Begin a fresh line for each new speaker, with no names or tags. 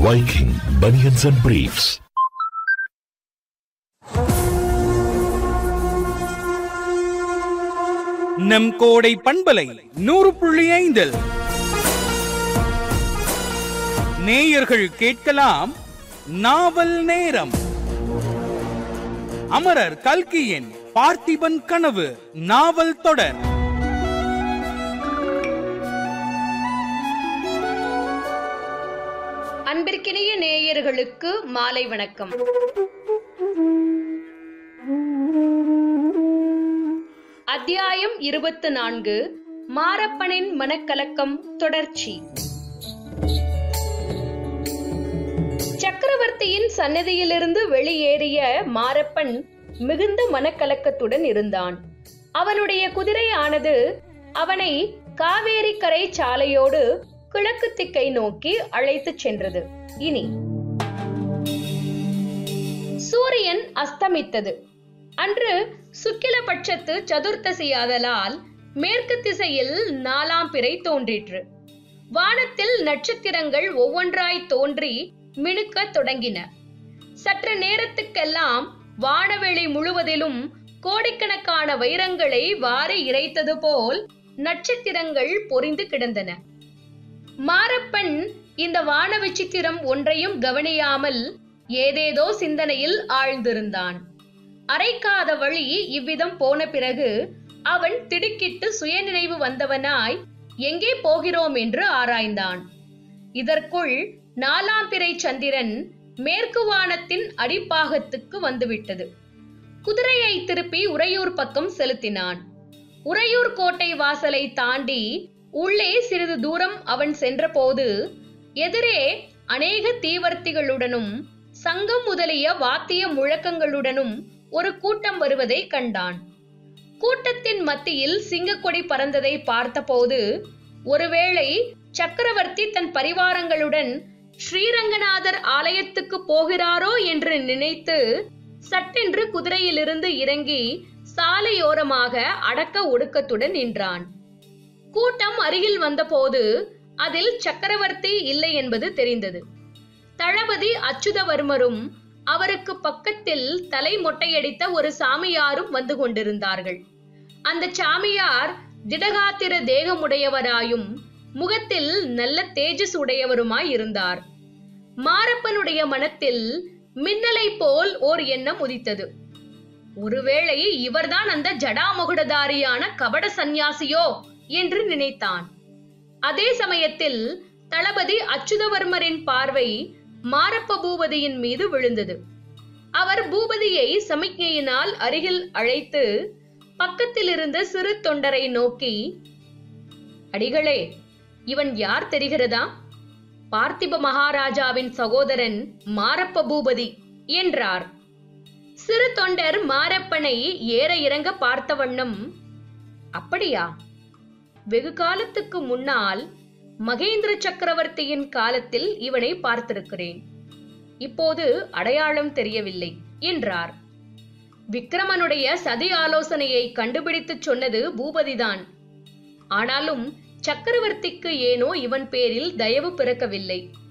Viking Bunions and Briefs.
நம் கோடை பண்பலை நூறு புள்ளி ஐந்தில் நேயர்கள் கேட்கலாம் நாவல் நேரம் அமரர் கல்கியின் பார்த்திபன் கனவு நாவல் தொடர்
அன்பிற்கினிய நேயர்களுக்கு மாலை வணக்கம் அத்தியாயம் இருபத்து நான்கு மாரப்பனின் மனக்கலக்கம் தொடர்ச்சி சக்கரவர்த்தியின் சன்னதியிலிருந்து வெளியேறிய மாரப்பன் மிகுந்த மனக்கலக்கத்துடன் இருந்தான் அவனுடைய குதிரையானது அவனை காவேரி கரை சாலையோடு கிழக்கு திக்கை நோக்கி அழைத்துச் சென்றது இனி சூரியன் அஸ்தமித்தது அன்று சுக்கிலபட்சத்து சதுர்த்தசியாதலால் மேற்கு திசையில் நாலாம் பிறை தோன்றிற்று வானத்தில் நட்சத்திரங்கள் ஒவ்வொன்றாய் தோன்றி மினுக்கத் தொடங்கின சற்று நேரத்துக்கெல்லாம் வானவெளி முழுவதிலும் கோடிக்கணக்கான வைரங்களை வாரி இறைத்தது போல் நட்சத்திரங்கள் பொறிந்து கிடந்தன மாரப்பன் இந்த வான விசித்திரம் ஒன்றையும் கவனியாமல் ஏதேதோ சிந்தனையில் ஆழ்ந்திருந்தான் அரைக்காத வழி இவ்விதம் போன பிறகு அவன் திடுக்கிட்டு சுயநினைவு வந்தவனாய் எங்கே போகிறோம் என்று ஆராய்ந்தான் இதற்குள் நாலாம் பிறை சந்திரன் மேற்கு வானத்தின் அடிப்பாகத்துக்கு வந்துவிட்டது குதிரையை திருப்பி உறையூர் பக்கம் செலுத்தினான் உறையூர் கோட்டை வாசலை தாண்டி உள்ளே சிறிது தூரம் அவன் சென்றபோது எதிரே அநேக தீவர்த்திகளுடனும் சங்கம் முதலிய வாத்திய முழக்கங்களுடனும் ஒரு கூட்டம் வருவதை கண்டான் கூட்டத்தின் மத்தியில் சிங்கக்கொடி பறந்ததை பார்த்தபோது ஒருவேளை சக்கரவர்த்தி தன் பரிவாரங்களுடன் ஸ்ரீரங்கநாதர் ஆலயத்துக்கு போகிறாரோ என்று நினைத்து சட்டென்று குதிரையிலிருந்து இறங்கி சாலையோரமாக அடக்க ஒடுக்கத்துடன் நின்றான் கூட்டம் அருகில் வந்தபோது அதில் சக்கரவர்த்தி இல்லை என்பது தெரிந்தது தளபதி அச்சுதவர்மரும் அவருக்கு பக்கத்தில் தலை மொட்டையடித்த ஒரு சாமியாரும் வந்து கொண்டிருந்தார்கள் அந்த சாமியார் திடகாத்திர தேகமுடையவராயும் முகத்தில் நல்ல தேஜஸ் உடையவருமாய் இருந்தார் மாரப்பனுடைய மனத்தில் மின்னலை போல் ஓர் எண்ணம் உதித்தது ஒருவேளை இவர்தான் அந்த ஜடாமுகுடதாரியான கபட சந்நியாசியோ என்று நினைத்தான் அதே சமயத்தில் தளபதி அச்சுதவர்மரின் பார்வை மாரப்ப பூபதியின் மீது விழுந்தது அவர் பூபதியை சமிக்ஞையினால் அருகில் அழைத்து பக்கத்தில் இருந்த சிறு தொண்டரை நோக்கி அடிகளே இவன் யார் தெரிகிறதா பார்த்திப மகாராஜாவின் சகோதரன் மாரப்ப பூபதி என்றார் சிறு தொண்டர் மாரப்பனை ஏற இறங்க பார்த்த வண்ணம் அப்படியா வெகு காலத்துக்கு முன்னால் மகேந்திர சக்கரவர்த்தியின் காலத்தில் இவனை பார்த்திருக்கிறேன் இப்போது அடையாளம் தெரியவில்லை என்றார் விக்ரமனுடைய சதி ஆலோசனையை கண்டுபிடித்துச் சொன்னது பூபதிதான் ஆனாலும் சக்கரவர்த்திக்கு ஏனோ இவன் பேரில் தயவு பிறக்கவில்லை